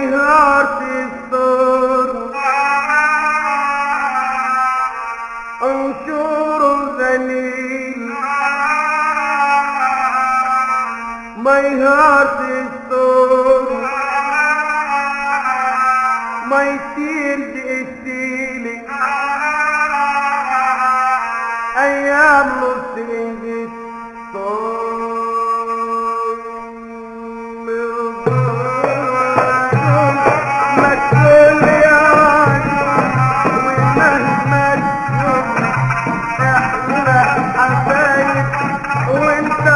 يهار الثور انشور ذليل ما يهار الثور ما يطير بإستيلي أيام نص وانت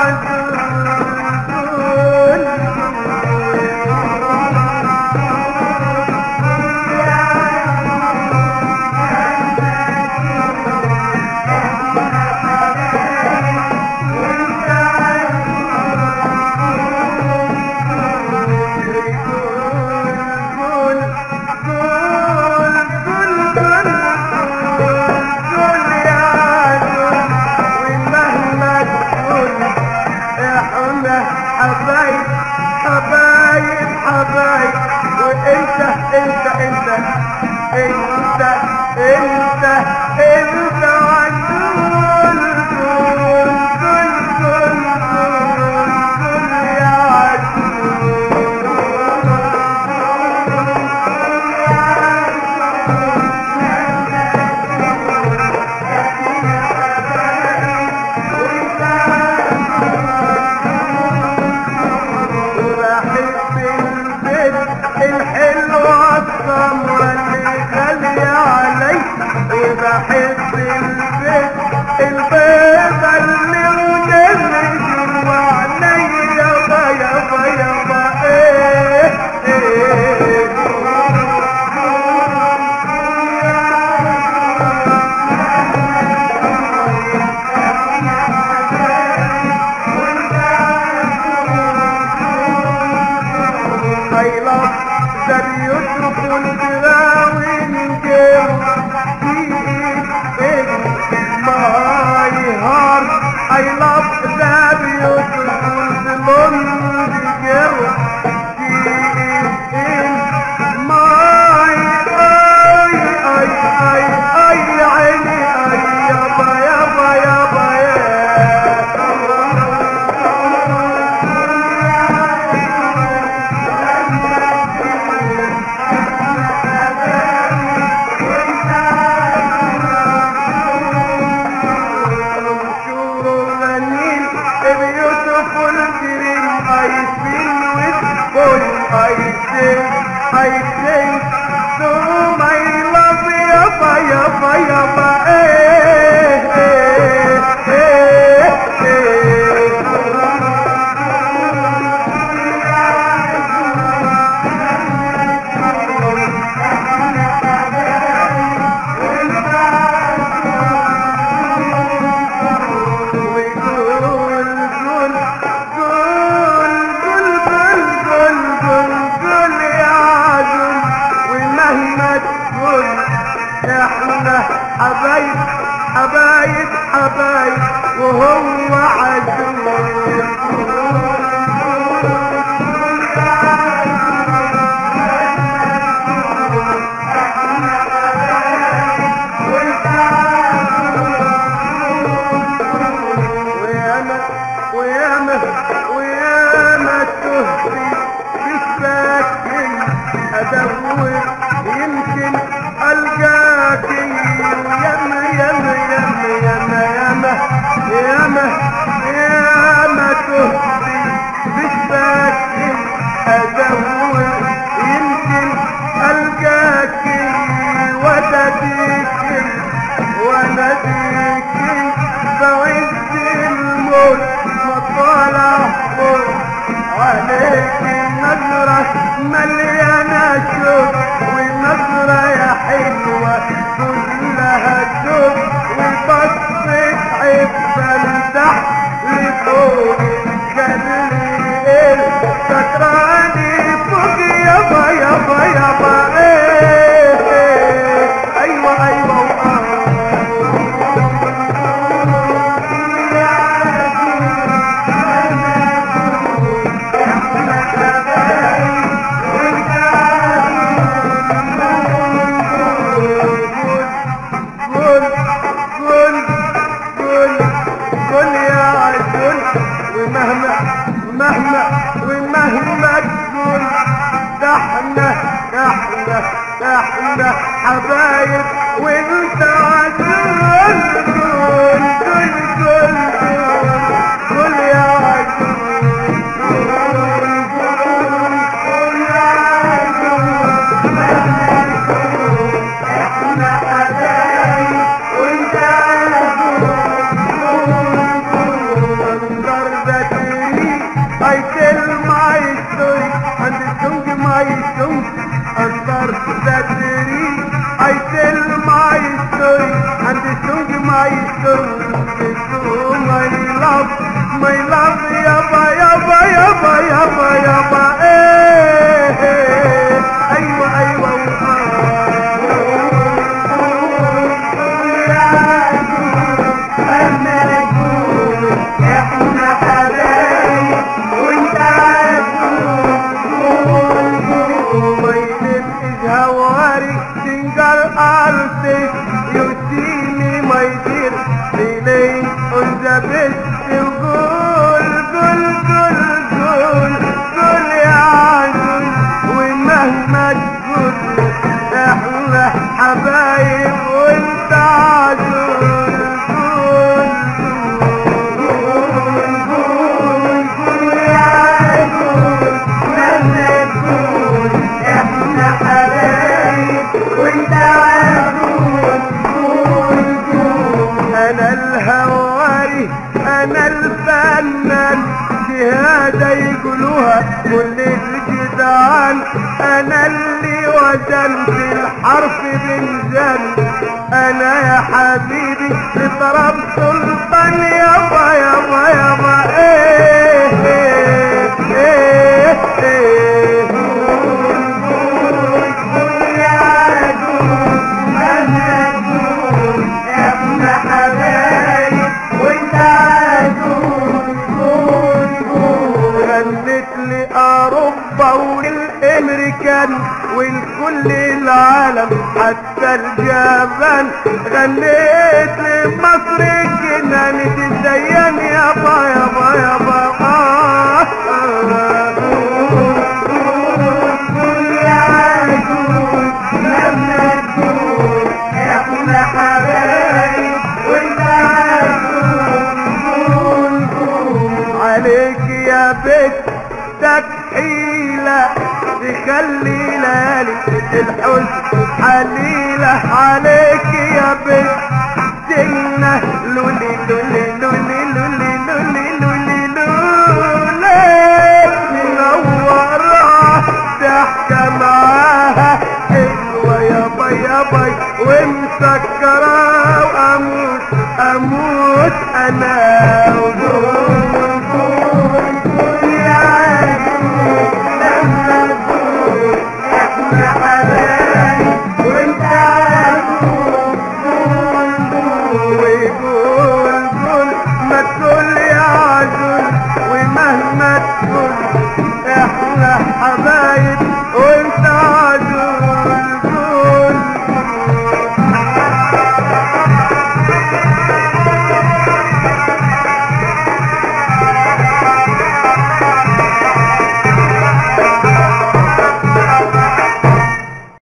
حبايب حبايب حبايب وانت انت انت انت انت انت عدول دول دول دول دول دول يا عدول وبحب البيت الحلوة السمرة اللي غالية علي وبحب البيت البيضة اللي ونزلت وعلي يابا يابا يابا ايه ايه I love the beautiful glowing girl. She is in my heart. I love the beautiful blonde girl. She is in my eye, eye, eye, eye, عيني, eye, يابا, يابا, يابا, يا. Sure Lanin, a beautiful dream I feel with full I say, I say, so my love, yabba, yabba, yabba, eh, eh, eh, وقول قول قول قول قول قول قول قول يا عدل ومهما تقول احنا حبايب حبايب حبايب وهو عدو وياما وياما وياما تهدي بالساكن ادور يمكن القاك وياما ياما ياما ياما ياما ياما ياما تهدي حبايب وانت عزول قول قول قول قول قول يا عزول قول قول قول يا عزول احنا حبايب وانت منظر ذاتي I tell my story and the song my song منظر ذاتي I tell my story and the song my song so my love my love يابا يابا يابا يابا يابا ايه إيه. ايوه ايوه احنا حبايب وانت My name is Hawari, single artist. You see me, my dear, feeling on the best. You قول قول قول قول قول يا عجل ومهما تقول احنا حبايب وانت عجل قول قول قول قول يا عجل مهما تقول احنا حبايب وانت عجول قول قول انا الهواري انا الفنان شهادة يقولوها كل الجدعان انا اللي وزنت الحرف بنزل انا يا حبيبي اضرب سلطان يابا يابا يابا ايه ايه ايه ايه يا عدول انا عدول احنا حبايب وانت عدول قول قول غنت لي اوروبا والامريكان والكل العالم حتى الجبان غنيت لمصر الجنان تزين يابا يابا يابا آه آه قول يا عدول لما تقول احنا حبايب وانت عدول عليك يا بنتك حيلة تخلي ليالي الحزن حليلة عليك يا بنت سنة لولي لولي لولي لولي لولي لولي لولي منورة ضحكة معاها حلوة يابا يابا ومسكرة وأموت أموت أنا وقول قول قول يا عزيز لما تقول احنا حبايب وانت عزيز قول قول وقول قول ما تقول يا عزيز ومهما تقول